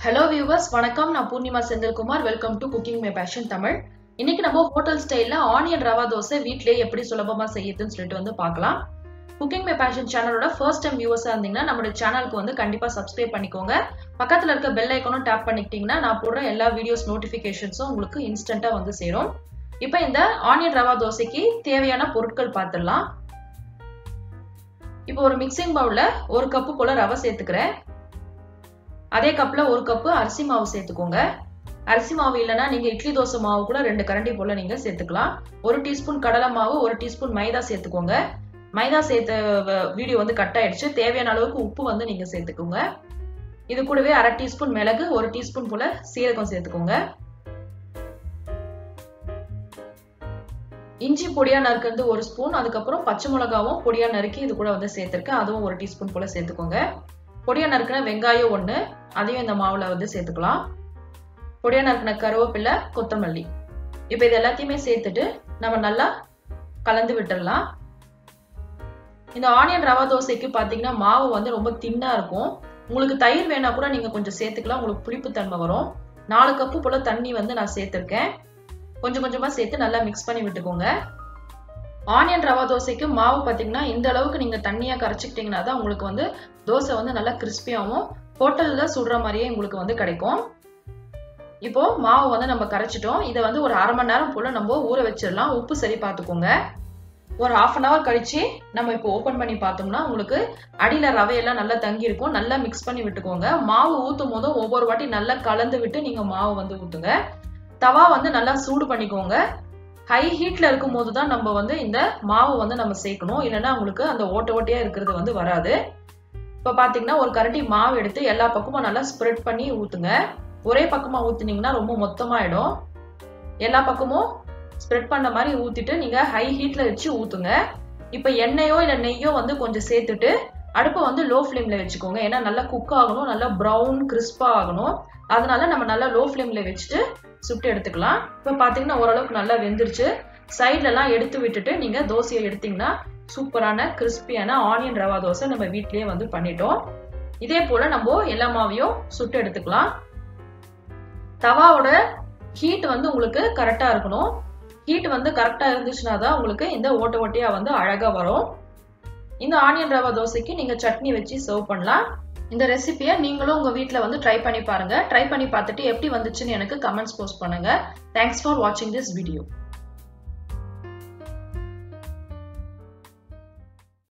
hello viewers வணக்கம் நான் Poornima Senthilkumar welcome to cooking my passion Tamil இன்னைக்கு நம்ம ஹோட்டல் ஸ்டைல்ல ஆனியன் ரவா தோசை வீட்லயே எப்படி சுலபமா செய்யுதுன்னு சொல்லிட்டு வந்து பார்க்கலாம் குக்கிங் மை பேஷன் சேனலோட ஃபர்ஸ்ட் டைம் வியூவர்ஸா இருந்தீங்கன்னா நம்மளோட சேனலுக்கு வந்து கண்டிப்பா சப்ஸ்கிரைப் பண்ணிக்கோங்க பக்கத்துல இருக்க பெல் ஐக்கனும் டேப் பண்ணிக்கிட்டீங்கன்னா நான் போடுற எல்லா வீடியோஸ் நோட்டிபிகேஷன்ஸும் உங்களுக்கு இன்ஸ்டன்டா வந்து சேரும் இப்போ இந்த ஆனியன் ரவா தோசைக்கு தேவையான பொருட்கள் பார்த்துடலாம் இப்போ ஒரு மிக்சிங் பவுல்ல ஒரு கப்பு போல ரவை சேர்த்துக்கிறேன் அதே கப்ல ஒரு கப்பு அரிசி மாவு சேர்த்துக்கோங்க அரிசி மாவு இல்லைன்னா நீங்க இட்லி தோசை மாவு கூட ரெண்டு கரண்டி போல நீங்க சேர்த்துக்கலாம் ஒரு டீஸ்பூன் கடலை மாவு ஒரு டீஸ்பூன் மைதா சேர்த்துக்கோங்க மைதா சேர்த்த வீடியோ வந்து கட் ஆயிடுச்சு தேவையான அளவுக்கு உப்பு வந்து நீங்க சேர்த்துக்கோங்க இது கூடவே அரை டீஸ்பூன் மிளகு ஒரு டீஸ்பூன் போல சீரகம் சேர்த்துக்கோங்க இஞ்சி பொடியா நறுக்கிறது ஒரு ஸ்பூன் அதுக்கப்புறம் பச்சை மிளகாவும் பொடியா நறுக்கி இது கூட வந்து சேர்த்திருக்கேன் அதுவும் ஒரு டீஸ்பூன் போல சேர்த்துக்கோங்க பொடியா நறுக்கின வெங்காயம் ஒன்று அதையும் இந்த மாவுல வந்து சேர்த்துக்கலாம் பொடியா நறுக்கின கருவேப்பிலை கொத்தமல்லி இப்போ இது எல்லாத்தையுமே சேர்த்துட்டு நம்ம நல்லா கலந்து விட்டுடலாம் இந்த ஆனியன் ரவா தோசைக்கு பார்த்தீங்கன்னா மாவு வந்து ரொம்ப தின்னா இருக்கும் உங்களுக்கு தயிர் வேணா கூட நீங்க கொஞ்சம் சேர்த்துக்கலாம் உங்களுக்கு புளிப்பு தன்மை வரும் நாலு கப்பு போல தண்ணி வந்து நான் சேர்த்திருக்கேன் கொஞ்சம் கொஞ்சமா சேர்த்து நல்லா மிக்ஸ் பண்ணி விட்டுக்கோங்க ஆனியன் ரவா தோசைக்கு மாவு பார்த்தீங்கன்னா இந்த அளவுக்கு நீங்க தண்ணியா கரைச்சிக்கிட்டீங்கன்னா தான் உங்களுக்கு வந்து தோசை வந்து நல்லா கிறிஸ்பியாகவும் ஹோட்டல்ல சுடுற மாதிரியே உங்களுக்கு வந்து கிடைக்கும் இப்போ மாவு வந்து நம்ம கரைச்சிட்டோம் இதை வந்து ஒரு அரை மணி நேரம் போல நம்ம ஊற வச்சிடலாம் உப்பு சரி பார்த்துக்கோங்க ஒரு ஹாஃப் அன் ஹவர் கழிச்சு நம்ம இப்போ ஓப்பன் பண்ணி பார்த்தோம்னா உங்களுக்கு அடியில ரவையெல்லாம் நல்லா தங்கி இருக்கும் நல்லா மிக்ஸ் பண்ணி விட்டுக்கோங்க மாவு ஊத்தும் போதும் ஒவ்வொரு வாட்டி நல்லா கலந்து விட்டு நீங்க மாவு வந்து ஊத்துங்க தவா வந்து நல்லா சூடு பண்ணிக்கோங்க ஹை ஹீட்ல இருக்கும் போது தான் நம்ம வந்து இந்த மாவு வந்து நம்ம சேர்க்கணும் இல்லைன்னா உங்களுக்கு அந்த ஓட்ட ஓட்டையா இருக்கிறது வந்து வராது இப்போ பாத்தீங்கன்னா ஒரு கரண்டி மாவு எடுத்து எல்லா பக்கமும் நல்லா ஸ்ப்ரெட் பண்ணி ஊத்துங்க ஒரே பக்கமா ஊத்துனீங்கன்னா ரொம்ப மொத்தமாயிடும் எல்லா பக்கமும் ஸ்ப்ரெட் பண்ண மாதிரி ஊத்திட்டு நீங்க ஹை ஹீட்ல வச்சு ஊத்துங்க இப்போ எண்ணெயோ இல்ல நெய்யோ வந்து கொஞ்சம் சேர்த்துட்டு அடுப்பை வந்து லோ ஃப்ளேம்ல வச்சுக்கோங்க ஏன்னா நல்லா குக் ஆகணும் நல்லா ப்ரௌன் கிறிஸ்பா ஆகணும் அதனால நம்ம நல்லா லோ ஃப்ளேம்ல வச்சுட்டு சுட்டு எடுத்துக்கலாம் இப்போ பார்த்தீங்கன்னா ஓரளவுக்கு நல்லா வெந்துருச்சு சைட்ல எல்லாம் எடுத்து விட்டுட்டு நீங்க தோசையை எடுத்தீங்கன்னா சூப்பரான கிறிஸ்பியான ஆனியன் ரவா தோசை நம்ம வீட்லயே வந்து பண்ணிட்டோம் இதே போல நம்ம எல்லா மாவையும் சுட்டு எடுத்துக்கலாம் தவாவோட ஹீட் வந்து உங்களுக்கு கரெக்டா இருக்கணும் ஹீட் வந்து கரெக்டா இருந்துச்சுன்னா தான் உங்களுக்கு இந்த ஓட்ட ஓட்டையா வந்து அழகா வரும் இந்த ஆனியன் ரவா தோசைக்கு நீங்க சட்னி வச்சு சர்வ் பண்ணலாம் இந்த ரெசிபியை நீங்களும் உங்க வீட்ல வந்து ட்ரை பண்ணி பாருங்க ட்ரை பண்ணி பார்த்துட்டு எப்படி வந்துச்சுன்னு எனக்கு கமெண்ட்ஸ் போஸ்ட் பண்ணுங்க தேங்க்ஸ் ஃபார் வாட்சிங் திஸ் வீடியோ